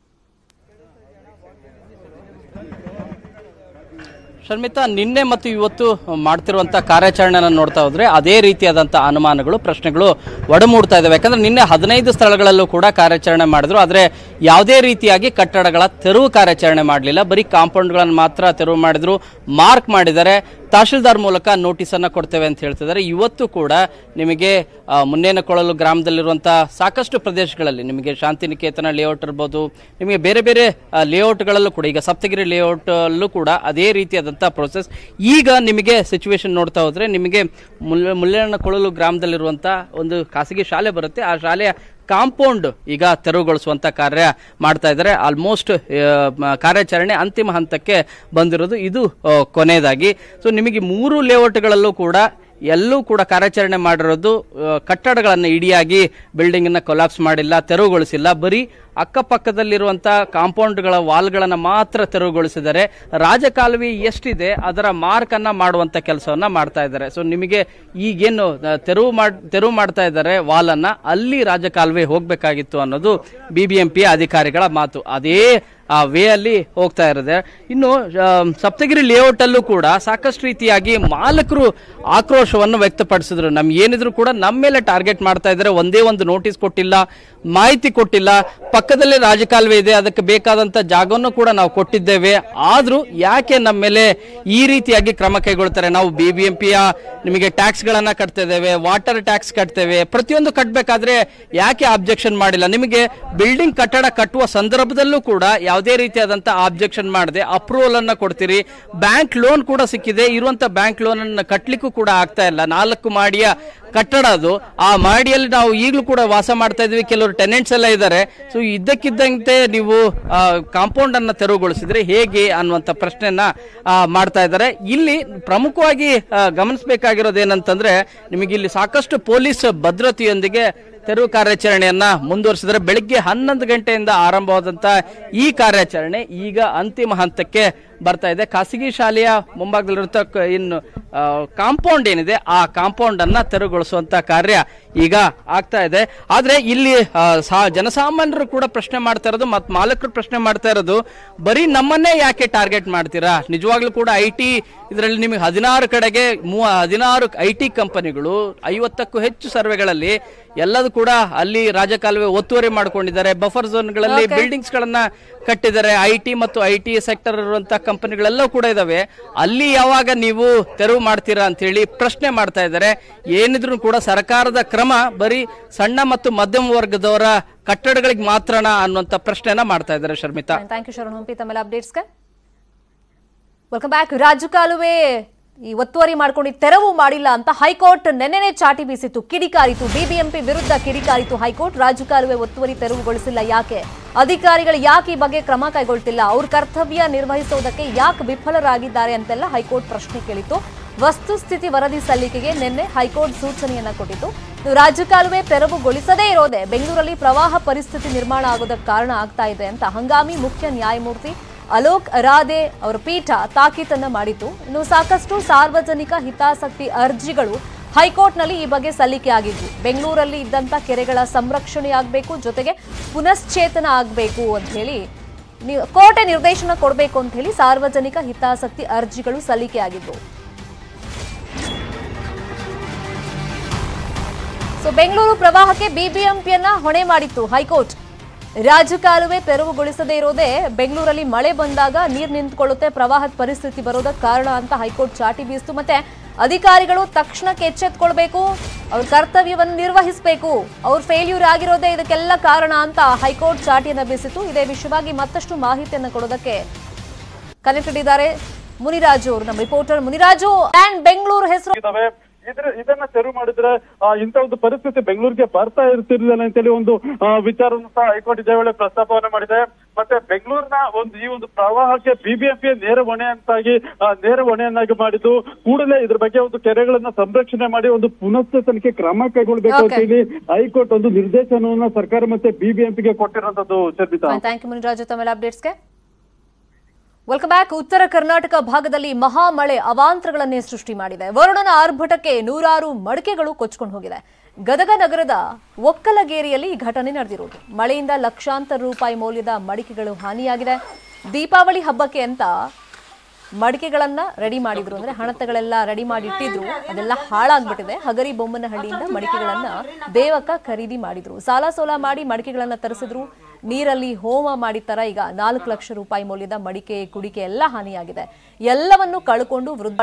ಶರ್ಮಿತಾ ನಿನ್ನೆ ಮತ್ತು ಇವತ್ತು ಮಾಡ್ತಿರುವಂತ ಕಾರ್ಯಾಚರಣೆನ ನೋಡ್ತಾ ಹೋದ್ರೆ ಅದೇ ರೀತಿಯಾದಂಥ ಅನುಮಾನಗಳು ಪ್ರಶ್ನೆಗಳು ಒಡಮೂಡ್ತಾ ಇದಾವೆ ಯಾಕಂದ್ರೆ ನಿನ್ನೆ ಹದಿನೈದು ಸ್ಥಳಗಳಲ್ಲೂ ಕೂಡ ಕಾರ್ಯಾಚರಣೆ ಮಾಡಿದ್ರು ಆದರೆ ಯಾವುದೇ ರೀತಿಯಾಗಿ ಕಟ್ಟಡಗಳ ತೆರವು ಕಾರ್ಯಾಚರಣೆ ಮಾಡಲಿಲ್ಲ ಬರೀ ಕಾಂಪೌಂಡ್ಗಳನ್ನು ಮಾತ್ರ ತೆರವು ಮಾಡಿದ್ರು ಮಾರ್ಕ್ ಮಾಡಿದ್ದಾರೆ ತಹಶೀಲ್ದಾರ್ ಮೂಲಕ ನೋಟಿಸ್ ಅನ್ನ ಕೊಡ್ತೇವೆ ಅಂತ ಹೇಳ್ತಿದ್ದಾರೆ ಇವತ್ತು ಕೂಡ ನಿಮಗೆ ಆ, ಮುನ್ನೇನಕೊಳಲು ಗ್ರಾಮದಲ್ಲಿರುವಂತಹ ಸಾಕಷ್ಟು ಪ್ರದೇಶಗಳಲ್ಲಿ ನಿಮಗೆ ಶಾಂತಿನಿಕೇತನ ಲೇಔಟ್ ಇರ್ಬೋದು ನಿಮಗೆ ಬೇರೆ ಬೇರೆ ಆ, ಲೇಔಟ್ಗಳಲ್ಲೂ ಕೂಡ ಈಗ ಸಪ್ತಗಿರಿ ಲೇಔಟ್ ಅಲ್ಲೂ ಕೂಡ ಅದೇ ರೀತಿಯಾದಂಥ ಪ್ರೊಸೆಸ್ ಈಗ ನಿಮಗೆ ಸಿಚುವೇಶನ್ ನೋಡ್ತಾ ಹೋದ್ರೆ ನಿಮಗೆ ಮುಲ್ಲ ಮುಲ್ಲೇನಕೊಳಲು ಗ್ರಾಮದಲ್ಲಿರುವಂಥ ಒಂದು ಖಾಸಗಿ ಶಾಲೆ ಬರುತ್ತೆ ಆ ಶಾಲೆಯ ಕಾಂಪೌಂಡ್ ಈಗ ತೆರವುಗೊಳಿಸುವಂತ ಕಾರ್ಯ ಮಾಡ್ತಾ ಇದ್ದಾರೆ ಆಲ್ಮೋಸ್ಟ್ ಕಾರ್ಯಾಚರಣೆ ಅಂತಿಮ ಹಂತಕ್ಕೆ ಬಂದಿರೋದು ಇದು ಆ, ಕೊನೆಯದಾಗಿ ಸೊ ನಿಮಗೆ ಮೂರು ಲೇಔಟ್ಗಳಲ್ಲೂ ಕೂಡ ಎಲ್ಲೂ ಕೂಡ ಕಾರ್ಯಾಚರಣೆ ಮಾಡಿರೋದು ಆ, ಕಟ್ಟಡಗಳನ್ನು ಇಡಿಯಾಗಿ ಬಿಲ್ಡಿಂಗ್ ಅನ್ನ ಕೊಲಾಪ್ಸ್ ಮಾಡಿಲ್ಲ ತೆರವುಗೊಳಿಸಿಲ್ಲ ಬರೀ ಅಕ್ಕಪಕ್ಕದಲ್ಲಿರುವಂತ ಕಾಂಪೌಂಡ್ಗಳ ವಾಲ್ಗಳನ್ನ ಮಾತ್ರ ತೆರವುಗೊಳಿಸಿದ್ದಾರೆ ರಾಜಕಾಲುವೆ ಎಷ್ಟಿದೆ ಅದರ ಮಾರ್ಕ್ ಅನ್ನ ಮಾಡುವಂತ ಕೆಲಸವನ್ನ ಮಾಡ್ತಾ ಇದ್ದಾರೆ ಸೊ ನಿಮಗೆ ಈಗೇನು ಆ, ತೆರವು ಮಾಡ್ ತೆರವು ಮಾಡ್ತಾ ಇದ್ದಾರೆ ವಾಲ್ ಅನ್ನ ಅಲ್ಲಿ ರಾಜಕಾಲುವೆ ಹೋಗ್ಬೇಕಾಗಿತ್ತು ಅನ್ನೋದು ಬಿಬಿಎಂಪಿ ಅಧಿಕಾರಿಗಳ ಮಾತು ಅದೇ ಆ ವೇ ಅಲ್ಲಿ ಹೋಗ್ತಾ ಇರೋದೆ ಇನ್ನು ಆ, ಸಪ್ತಗಿರಿ ಲೇಔಟ್ ಅಲ್ಲೂ ಕೂಡ ಸಾಕಷ್ಟು ರೀತಿಯಾಗಿ ಮಾಲಕರು ಆಕ್ರೋಶವನ್ನು ವ್ಯಕ್ತಪಡಿಸಿದ್ರು ನಮ್ಗೆ ಏನಿದ್ರು ಕೂಡ ನಮ್ಮ ಮೇಲೆ ಟಾರ್ಗೆಟ್ ಮಾಡ್ತಾ ಇದ್ದಾರೆ ಒಂದೇ ಒಂದು ನೋಟಿಸ್ ಕೊಟ್ಟಿಲ್ಲ ಮಾಹಿತಿ ಕೊಟ್ಟಿಲ್ಲ ಪಕ್ಕದಲ್ಲೇ ರಾಜಕಾಲುವೆ ಇದೆ ಅದಕ್ಕೆ ಬೇಕಾದಂತ ಜಾಗವನ್ನು ಕೂಡ ನಾವು ಕೊಟ್ಟಿದ್ದೇವೆ ಆದ್ರೂ ಯಾಕೆ ನಮ್ಮ ಮೇಲೆ ಈ ರೀತಿಯಾಗಿ ಕ್ರಮ ಕೈಗೊಳ್ತಾರೆ ನಾವು ಬಿ ಬಿ ಎಂ ಪಿಯ ನಿಮಗೆ ಟ್ಯಾಕ್ಸ್ ಗಳನ್ನ ಕಟ್ತಾ ಇದ್ದೇವೆ ವಾಟರ್ ಟ್ಯಾಕ್ಸ್ ಕಟ್ತೇವೆ ಪ್ರತಿಯೊಂದು ಕಟ್ಟಬೇಕಾದ್ರೆ ಯಾಕೆ ಆಬ್ಜೆಕ್ಷನ್ ಮಾಡಿಲ್ಲ ನಿಮಗೆ ಬಿಲ್ಡಿಂಗ್ ಕಟ್ಟಡ ಕಟ್ಟುವ ಸಂದರ್ಭದಲ್ಲೂ ಕೂಡ ಯಾವುದೇ ರೀತಿಯಾದಂತ ಆಬ್ಜೆಕ್ಷನ್ ಮಾಡದೆ ಅಪ್ರೂವಲ್ ಅನ್ನ ಕೊಡ್ತೀರಿ ಬ್ಯಾಂಕ್ ಲೋನ್ ಕೂಡ ಸಿಕ್ಕಿದೆ ಇರುವಂತ ಬ್ಯಾಂಕ್ ಲೋನ್ ಅನ್ನ ಕಟ್ಲಿಕ್ಕೂ ಕೂಡ ಆಗ್ತಾ ಇಲ್ಲ ನಾಲ್ಕು ಮಾಡಿಯ ಕಟ್ಟಡ ಅದು ಆ ಮಾಡಿಯಲ್ಲಿ ನಾವು ಈಗಲೂ ಕೂಡ ವಾಸ ಮಾಡ್ತಾ ಇದ್ವಿ ಕೆಲವರು ಟೆನೆಂಟ್ಸ್ ಎಲ್ಲ ಇದ್ದಾರೆ ಸೊ ಇದ್ದಕ್ಕಿದ್ದಂತೆ ನೀವು ಕಾಂಪೌಂಡ್ ಅನ್ನ ತೆರವುಗೊಳಿಸಿದ್ರೆ ಹೇಗೆ ಅನ್ನುವಂತ ಪ್ರಶ್ನೆಯನ್ನ ಆ, ಮಾಡ್ತಾ ಇದ್ದಾರೆ ಇಲ್ಲಿ ಪ್ರಮುಖವಾಗಿ ಆ, ಗಮನಿಸಬೇಕಾಗಿರೋದು ಏನಂತಂದ್ರೆ ನಿಮಗೆ ಇಲ್ಲಿ ಸಾಕಷ್ಟು ಪೊಲೀಸ್ ಭದ್ರತೆಯೊಂದಿಗೆ ತೆರವು ಕಾರ್ಯಾಚರಣೆಯನ್ನ ಮುಂದುವರಿಸಿದರೆ ಬೆಳಿಗ್ಗೆ ಹನ್ನೊಂದು ಗಂಟೆಯಿಂದ ಆರಂಭವಾದಂತ ಈ ಕಾರ್ಯಾಚರಣೆ ಈಗ ಅಂತಿಮ ಹಂತಕ್ಕೆ ಬರ್ತಾ ಇದೆ ಖಾಸಗಿ ಶಾಲೆಯ ಮುಂಭಾಗದಲ್ಲಿರುತ್ತ ಕ- ಇನ್ನು ಕಾಂಪೌಂಡ್ ಏನಿದೆ ಆ ಕಾಂಪೌಂಡ್ ಅನ್ನ ತೆರವುಗೊಳಿಸುವಂತ ಕಾರ್ಯ ಈಗ ಆಗ್ತಾ ಇದೆ ಆದ್ರೆ ಇಲ್ಲಿ ಆ, ಸಾ- ಜನಸಾಮಾನ್ಯರು ಕೂಡ ಪ್ರಶ್ನೆ ಮಾಡ್ತಾ ಇರೋದು ಮತ್ತು ಮಾಲಕರು ಪ್ರಶ್ನೆ ಮಾಡ್ತಾ ಇರೋದು ಬರೀ ನಮ್ಮನ್ನೇ ಯಾಕೆ ಟಾರ್ಗೆಟ್ ಮಾಡ್ತೀರಾ ನಿಜವಾಗ್ಲೂ ಕೂಡ ಐ ಟಿ ಇದರಲ್ಲಿ ನಿಮಗೆ ಹದಿನಾರು ಕಡೆಗೆ ಮೂವ ಹದಿನಾರು ಐ ಟಿ ಕಂಪನಿಗಳು ಐವತ್ತಕ್ಕೂ ಹೆಚ್ಚು ಸರ್ವೆಗಳಲ್ಲಿ ಎಲ್ಲದೂ ಕೂಡ ಅಲ್ಲಿ ರಾಜಕಾಲುವೆ ಒತ್ತುವರಿ ಮಾಡ್ಕೊಂಡಿದ್ದಾರೆ ಬಫರ್ ಝೋನ್ಗಳಲ್ಲಿ ಬಿಲ್ಡಿಂಗ್ಸ್ ಗಳನ್ನ ಕಟ್ಟಿದ್ದಾರೆ ಐ ಟಿ ಮತ್ತು ಐ ಟಿ ಸೆಕ್ಟರ್ ಇರುವಂತಹ ಕಂಪನಿಗಳೆಲ್ಲ ಕೂಡ ಇದಾವೆ ಅಲ್ಲಿ ಯಾವಾಗ ನೀವು ತೆರವು ಮಾಡ್ತೀರಾ ಅಂತ ಹೇಳಿ ಪ್ರಶ್ನೆ ಮಾಡ್ತಾ ಇದ್ದಾರೆ ಏನಿದ್ರು ಕೂಡ ಸರ್ಕಾರದ ಕ್ರಮ ಬರೀ ಸಣ್ಣ ಮತ್ತು ಮಧ್ಯಮ ವರ್ಗದವರ ಕಟ್ಟಡಗಳಿಗೆ ಮಾತ್ರನ ಅನ್ನುವಂತ ಪ್ರಶ್ನೆನ ಮಾಡ್ತಾ ಇದ್ದಾರೆ ಶರ್ಮಿತಾ ಥ್ಯಾಂಕ್ ಯು ಶರಣ್ ಹಂಪಿ ತಮ್ಮೆಲ್ಲ ಅಪ್ಡೇಟ್ಸ್ಗೆ ವೆಲ್ಕಮ್ ಬ್ಯಾಕ್ ರಾಜಕಾಲುವೆ ಈ ಒತ್ತುವರಿ ಮಾಡ್ಕೊಂಡು ತೆರವು ಮಾಡಿಲ್ಲ ಅಂತ ಹೈಕೋರ್ಟ್ ನೆನ್ನೆನೆ ಚಾಟಿ ಬೀಸಿತ್ತು ಕಿಡಿಕಾರಿತು ಬಿಬಿಎಂಪಿ ವಿರುದ್ಧ ಕಿಡಿಕಾರಿತು ಹೈಕೋರ್ಟ್ ರಾಜಕಾಲುವೆ ಒತ್ತುವರಿ ತೆರವುಗೊಳಿಸಿಲ್ಲ ಯಾಕೆ ಅಧಿಕಾರಿಗಳು ಯಾಕೆ ಈ ಬಗ್ಗೆ ಕ್ರಮ ಕೈಗೊಳ್ತಿಲ್ಲ ಅವ್ರ ಕರ್ತವ್ಯ ನಿರ್ವಹಿಸುವುದಕ್ಕೆ ಯಾಕೆ ವಿಫಲರಾಗಿದ್ದಾರೆ ಅಂತೆಲ್ಲ ಹೈಕೋರ್ಟ್ ಪ್ರಶ್ನೆ ಕೇಳಿತು ವಸ್ತುಸ್ಥಿತಿ ವರದಿ ಸಲ್ಲಿಕೆಗೆ ನಿನ್ನೆ ಹೈಕೋರ್ಟ್ ಸೂಚನೆಯನ್ನ ಕೊಟ್ಟಿತ್ತು ಇನ್ನು ರಾಜಕಾಲುವೆ ತೆರವುಗೊಳಿಸದೇ ಇರೋದೇ ಬೆಂಗಳೂರಲ್ಲಿ ಪ್ರವಾಹ ಪರಿಸ್ಥಿತಿ ನಿರ್ಮಾಣ ಆಗೋದಕ್ಕೆ ಕಾರಣ ಆಗ್ತಾ ಇದೆ ಅಂತ ಹಂಗಾಮಿ ಮುಖ್ಯ ನ್ಯಾಯಮೂರ್ತಿ ಅಲೋಕ್ ಅರಾದೆ ಅವರ ಪೀಠ ತಾಕೀತನ್ನ ಮಾಡಿತ್ತು ಇನ್ನು ಸಾಕಷ್ಟು ಸಾರ್ವಜನಿಕ ಹಿತಾಸಕ್ತಿ ಅರ್ಜಿಗಳು ಹೈಕೋರ್ಟ್ನಲ್ಲಿ ಈ ಬಗ್ಗೆ ಸಲ್ಲಿಕೆ ಆಗಿದ್ವು ಬೆಂಗಳೂರಲ್ಲಿ ಇದ್ದಂತ ಕೆರೆಗಳ ಸಂರಕ್ಷಣೆ ಆಗಬೇಕು ಜೊತೆಗೆ ಪುನಶ್ಚೇತನ ಆಗಬೇಕು ಅಂತ ಹೇಳಿ ನೀವು ಕೋರ್ಟೆ ನಿರ್ದೇಶನ ಕೊಡಬೇಕು ಅಂತ ಹೇಳಿ ಸಾರ್ವಜನಿಕ ಹಿತಾಸಕ್ತಿ ಅರ್ಜಿಗಳು ಸಲ್ಲಿಕೆ ಆಗಿದ್ವು ಸೊ ಬೆಂಗಳೂರು ಪ್ರವಾಹಕ್ಕೆ ಬಿಬಿಎಂಪಿಯನ್ನ ಹೊಣೆ ಮಾಡಿತ್ತು ಹೈಕೋರ್ಟ್ ರಾಜಕಾಲುವೆ ತೆರವುಗೊಳಿಸದೇ ಇರೋದೇ ಬೆಂಗಳೂರಲ್ಲಿ ಮಳೆ ಬಂದಾಗ ನೀರು ನಿಂತ್ಕೊಳ್ಳುತ್ತೆ ಪ್ರವಾಹದ ಪರಿಸ್ಥಿತಿ ಬರೋದಕ್ಕೆ ಕಾರಣ ಅಂತ ಹೈಕೋರ್ಟ್ ಚಾಟಿ ಬೀಸ್ತು ಮತ್ತೆ ಅಧಿಕಾರಿಗಳು ತಕ್ಷಣಕ್ಕೆ ಎಚ್ಚೆತ್ಕೊಳ್ಬೇಕು ಅವ್ರ ಕರ್ತವ್ಯವನ್ನು ನಿರ್ವಹಿಸಬೇಕು ಅವ್ರ ಫೇಲ್ಯೂರ್ ಆಗಿರೋದೇ ಇದಕ್ಕೆಲ್ಲ ಕಾರಣ ಅಂತ ಹೈಕೋರ್ಟ್ ಚಾಟಿಯನ್ನ ಬೀಸಿತು ಇದೇ ವಿಷಯವಾಗಿ ಮತ್ತಷ್ಟು ಮಾಹಿತಿಯನ್ನು ಕೊಡೋದಕ್ಕೆ ಕನೆಕ್ಟೆಡ್ ಇದ್ದಾರೆ ಮುನಿರಾಜು ಅವರು ನಮ್ಮ ರಿಪೋರ್ಟರ್ ಮುನಿರಾಜು ಅಂಡ್ ಬೆಂಗಳೂರು ಹೆಸರು ಇದಾವೆ ಇದ್ರ ಇದನ್ನ ತೆರವು ಮಾಡಿದ್ರೆ ಆ, ಇಂಥ ಒಂದು ಪರಿಸ್ಥಿತಿ ಬೆಂಗಳೂರಿಗೆ ಬರ್ತಾ ಇರ್ತಿರ್ಲಿಲ್ಲ ಅಂತೇಳಿ ಒಂದು ಆ, ವಿಚಾರವನ್ನು ಸಹ ಹೈಕೋರ್ಟ್ ಇದೇ ವೇಳೆ ಪ್ರಸ್ತಾಪವನ್ನು ಮಾಡಿದೆ ಮತ್ತೆ ಬೆಂಗಳೂರಿನ ಒಂದು ಈ ಒಂದು ಪ್ರವಾಹಕ್ಕೆ ಬಿಬಿಎಂಪಿ ನೇರ ಹೊಣೆ ಅಂತಾಗಿ ಆ, ನೇರ ಹೊಣೆಯನ್ನಾಗಿ ಮಾಡಿದ್ದು ಕೂಡಲೇ ಇದ್ರ ಬಗ್ಗೆ ಒಂದು ಕೆರೆಗಳನ್ನ ಸಂರಕ್ಷಣೆ ಮಾಡಿ ಒಂದು ಪುನಶ್ಚೇತನಕ್ಕೆ ಕ್ರಮ ಕೈಗೊಳ್ಳಬೇಕು ಅಂತ Okay. ಹೇಳಿ ಹೈಕೋರ್ಟ್ ಒಂದು ನಿರ್ದೇಶನವನ್ನ ಸರ್ಕಾರ ಮತ್ತೆ ಬಿಬಿಎಂಪಿಗೆ ಕೊಟ್ಟಿರುವಂತದ್ದು ಚರ್ಮಿತಾ ಥ್ಯಾಂಕ್ ಯು ಮುನಿರಾಜು ತಮ್ಮೆಲ್ಲ ಅಪ್ಡೇಟ್ಸ್ಗೆ ವೆಲ್ಕಮ್ ಬ್ಯಾಕ್ ಉತ್ತರ ಕರ್ನಾಟಕ ಭಾಗದಲ್ಲಿ ಮಹಾಮಳೆ ಅವಾಂತರಗಳನ್ನೇ ಸೃಷ್ಟಿ ಮಾಡಿದೆ ವರುಣನ ಆರ್ಭಟಕ್ಕೆ ನೂರಾರು ಮಡಿಕೆಗಳು ಕೊಚ್ಕೊಂಡು ಹೋಗಿದೆ ಗದಗ ನಗರದ ಒಕ್ಕಲಗೇರಿಯಲ್ಲಿ ಈ ಘಟನೆ ನಡೆದಿರುವುದು ಮಳೆಯಿಂದ ಲಕ್ಷಾಂತರ ರೂಪಾಯಿ ಮೌಲ್ಯದ ಮಡಿಕೆಗಳು ಹಾನಿಯಾಗಿದೆ ದೀಪಾವಳಿ ಹಬ್ಬಕ್ಕೆ ಅಂತ ಮಡಿಕೆಗಳನ್ನ ರೆಡಿ ಮಾಡಿದ್ರು ಅಂದ್ರೆ ಹಣತೆಗಳೆಲ್ಲ ರೆಡಿ ಮಾಡಿ ಇಟ್ಟಿದ್ರು ಅದೆಲ್ಲ ಹಾಳಾಗ್ಬಿಟ್ಟಿದೆ ಹಗರಿ ಬೊಮ್ಮನಹಳ್ಳಿಯಿಂದ ಮಡಿಕೆಗಳನ್ನ ದೇವಕ್ಕ ಖರೀದಿ ಮಾಡಿದ್ರು ಸಾಲ ಸೋಲ ಮಾಡಿ ಮಡಿಕೆಗಳನ್ನ ತರಿಸಿದ್ರು ನೀರಲ್ಲಿ ಹೋಮ ಮಾಡಿದ ತರ ಈಗ ನಾಲ್ಕು ಲಕ್ಷ ರೂಪಾಯಿ ಮೌಲ್ಯದ ಮಡಿಕೆ ಕುಡಿಕೆ ಎಲ್ಲ ಹಾನಿಯಾಗಿದೆ ಎಲ್ಲವನ್ನು ಕಳ್ಕೊಂಡು ವೃದ್ಧ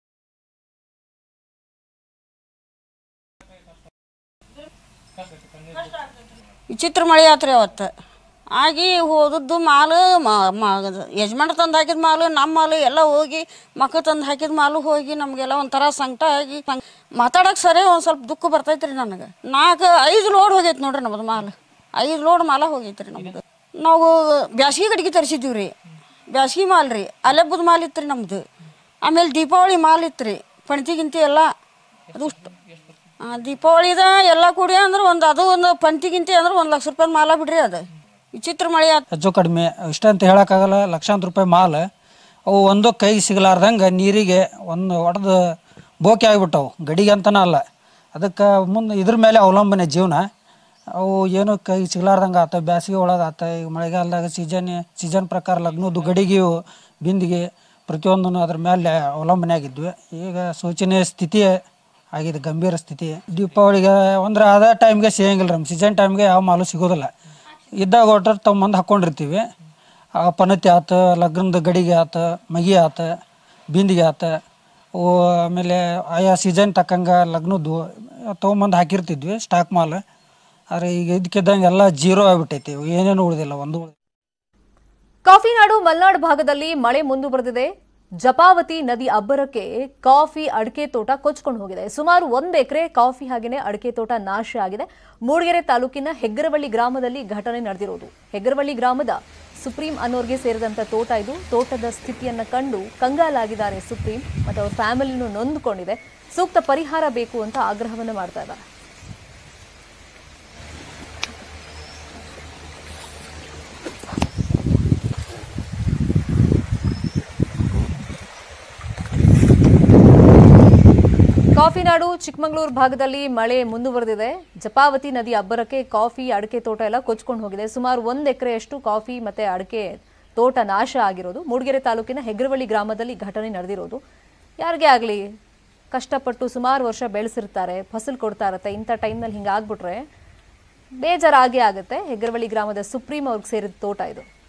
ವಿಚಿತ್ರ ಮಳೆ ಆತ್ರಿ ಅವತ್ತು ಆಗಿ ಹೋದದ್ದು ಮಾಲು ಯಜಮಾನ ತಂದು ಹಾಕಿದ ಮಾಲು ನಮ್ಮ ಮಾಲು ಎಲ್ಲ ಹೋಗಿ ಮಕ್ಕಳು ತಂದು ಹಾಕಿದ ಮಾಲು ಹೋಗಿ ನಮಗೆಲ್ಲ ಒಂಥರ ಸಂಕಟ ಆಗಿ ಮಾತಾಡಕ್ಕೆ ಸರಿ ಒಂದು ಸ್ವಲ್ಪ ದುಃಖ ಬರ್ತೈತ್ರಿ ನನಗೆ ನಾಲ್ಕು ಐದು ಲೋಡ್ ಹೋಗೈತೆ ನೋಡ್ರಿ ನಮ್ಮದು ಮಾಲು ಐದು ಲೋಡ್ ಮಾಲ ಹೋಗೈತ್ರಿ ನಮ್ದು ನಾವು ಬ್ಯಾಸ್ಗೆ ಗಡಿಗೆ ತರಿಸಿದ್ದೀವಿ ರೀ ಬ್ಯಾಸ್ಗೆ ಮಾಲ್ ರೀ ಅಲೆಬ್ಬದ ಮಾಲ್ ಇತ್ತು ರೀ ನಮ್ಮದು ಆಮೇಲೆ ದೀಪಾವಳಿ ಮಾಲ್ ಇತ್ತು ರೀ ಪಣತಿ ಗಿಂತಿ ಎಲ್ಲ ಅದು ಅಷ್ಟು ಆ, ದೀಪಾವಳಿದ ಎಲ್ಲ ಕೂಡಿ ಅಂದ್ರೆ ಒಂದು ಅದು ಒಂದು ಪಂತಿ ಗಿಂತಿ ಅಂದ್ರೆ ಒಂದು ಲಕ್ಷ ರೂಪಾಯಿ ಮಾಲ ಬಿಡ್ರಿ ಅದು ವಿಚಿತ್ರ ಮಳೆ ಆತ್ ಹೆಚ್ಚು ಕಡಿಮೆ ಇಷ್ಟ ಅಂತ ಹೇಳೋಕ್ಕಾಗಲ್ಲ ಲಕ್ಷಾಂತರ ರೂಪಾಯಿ ಮಾಲ್ ಅವು ಒಂದು ಕೈ ಸಿಗಲಾರ್ದಂಗೆ ನೀರಿಗೆ ಒಂದು ಒಡೆದು ಬೋಕೆ ಆಗಿಬಿಟ್ಟವು ಗಡಿಗೆ ಅಂತನ ಅಲ್ಲ ಅದಕ್ಕೆ ಮುಂದೆ ಇದ್ರ ಮೇಲೆ ಅವಲಂಬನೆ ಜೀವನ ಅವು ಏನು ಕೈ ಸಿಗಲಾರ್ದಂಗೆ ಆತ ಬ್ಯಾಸಿಗೆ ಒಳಗೆ ಆತ ಈಗ ಮಳೆಗಾಲದಾಗ ಸೀಸನ್ ಸೀಸನ್ ಪ್ರಕಾರ ಲಗ್ನದ್ದು ಗಡಿಗೆಯು ಬಿಂದಿಗೆ ಪ್ರತಿಯೊಂದನ್ನು ಅದ್ರ ಮೇಲೆ ಅವಲಂಬನೆ ಆಗಿದ್ವಿ ಈಗ ಶೋಚನೀಯ ಸ್ಥಿತಿ ಆಗಿದೆ ಗಂಭೀರ ಸ್ಥಿತಿ ದೀಪಾವಳಿಗೆ ಅಂದ್ರೆ ಅದೇ ಟೈಮ್ಗೆ ಸಿಗಂಗಿಲ್ಲ ನಮ್ಮ ಸೀಸನ್ ಟೈಮ್ಗೆ ಯಾವ ಮಾಲು ಸಿಗೋದಿಲ್ಲ ಇದ್ದಾಗ ಒಟ್ರೆ ತಗೊಂಬಂದು ಹಾಕ್ಕೊಂಡಿರ್ತೀವಿ ಆ ಪನತಿ ಆತು ಲಗ್ನದ ಗಡಿಗೆ ಆತು ಮಗಿ ಆತು ಬಿಂದಿಗೆ ಆತು ಅವು ಆಮೇಲೆ ಆಯಾ ಸೀಸನ್ ತಕ್ಕಂಗೆ ಲಗ್ನದ್ದು ತೊಗೊಂಬಂದು ಹಾಕಿರ್ತಿದ್ವಿ ಸ್ಟಾಕ್ ಮಾಲ್ ಆದರೆ ಈಗ ಇದಕ್ಕಿದ್ದಂಗೆ ಎಲ್ಲ ಜೀರೋ ಆಗಿಬಿಟ್ಟೈತಿ ಏನೇನು ಉಳಿದಿಲ್ಲ ಒಂದು ಉಳ್ದಿಲ್ಲ. ಕಾಫಿನಾಡು ಮಲೆನಾಡು ಭಾಗದಲ್ಲಿ ಮಳೆ ಮುಂದುವರೆದಿದೆ ಜಪಾವತಿ ನದಿ ಅಬ್ಬರಕ್ಕೆ ಕಾಫಿ ಅಡಿಕೆ ತೋಟ ಕೊಚ್ಕೊಂಡು ಹೋಗಿದೆ ಸುಮಾರು ಒಂದು ಎಕರೆ ಕಾಫಿ ಹಾಗೆಯೇ ಅಡಿಕೆ ತೋಟ ನಾಶ ಆಗಿದೆ ಮೂಡಿಗೆರೆ ತಾಲೂಕಿನ ಹೆಗ್ಗರವಳ್ಳಿ ಗ್ರಾಮದಲ್ಲಿ ಘಟನೆ ನಡೆದಿರೋದು ಹೆಗ್ಗರವಳ್ಳಿ ಗ್ರಾಮದ ಸುಪ್ರೀಂ ಅನ್ನೋರ್ಗೆ ಸೇರಿದಂತ ತೋಟ ಇದು ತೋಟದ ಸ್ಥಿತಿಯನ್ನ ಕಂಡು ಕಂಗಾಲಾಗಿದ್ದಾರೆ ಸುಪ್ರೀಂ ಮತ್ತು ಅವ್ರ ಫ್ಯಾಮಿಲಿನೂ ನೊಂದುಕೊಂಡಿದೆ ಸೂಕ್ತ ಪರಿಹಾರ ಬೇಕು ಅಂತ ಆಗ್ರಹವನ್ನು ಮಾಡ್ತಾ ಇದ್ದಾರೆ ಕಾಫಿನಾಡು ಚಿಕ್ಕಮಗಳೂರು ಭಾಗದಲ್ಲಿ ಮಳೆ ಮುಂದುವರೆದಿದೆ ಜಪಾವತಿ ನದಿ ಅಬ್ಬರಕ್ಕೆ ಕಾಫಿ ಅಡಿಕೆ ತೋಟ ಎಲ್ಲ ಕೊಚ್ಕೊಂಡು ಹೋಗಿದೆ ಸುಮಾರು ಒಂದು ಎಕರೆಯಷ್ಟು ಕಾಫಿ ಮತ್ತೆ ಅಡಿಕೆ ತೋಟ ನಾಶ ಆಗಿರೋದು ಮೂಡಿಗೆರೆ ತಾಲೂಕಿನ ಹೆಗ್ರವಳ್ಳಿ ಗ್ರಾಮದಲ್ಲಿ ಘಟನೆ ನಡೆದಿರೋದು ಯಾರಿಗೇ ಆಗಲಿ ಕಷ್ಟಪಟ್ಟು ಸುಮಾರು ವರ್ಷ ಬೆಳೆಸಿರ್ತಾರೆ ಫಸಲು ಕೊಡ್ತಾ ಇರತ್ತೆ ಇಂಥ ಟೈಮ್ನಲ್ಲಿ ಹಿಂಗಾಗ್ಬಿಟ್ರೆ ಬೇಜಾರಾಗೇ ಆಗುತ್ತೆ ಹೆಗ್ರವಳ್ಳಿ ಗ್ರಾಮದ ಸುಪ್ರೀಂ ಅವ್ರಿಗೆ ಸೇರಿದ ತೋಟ ಇದು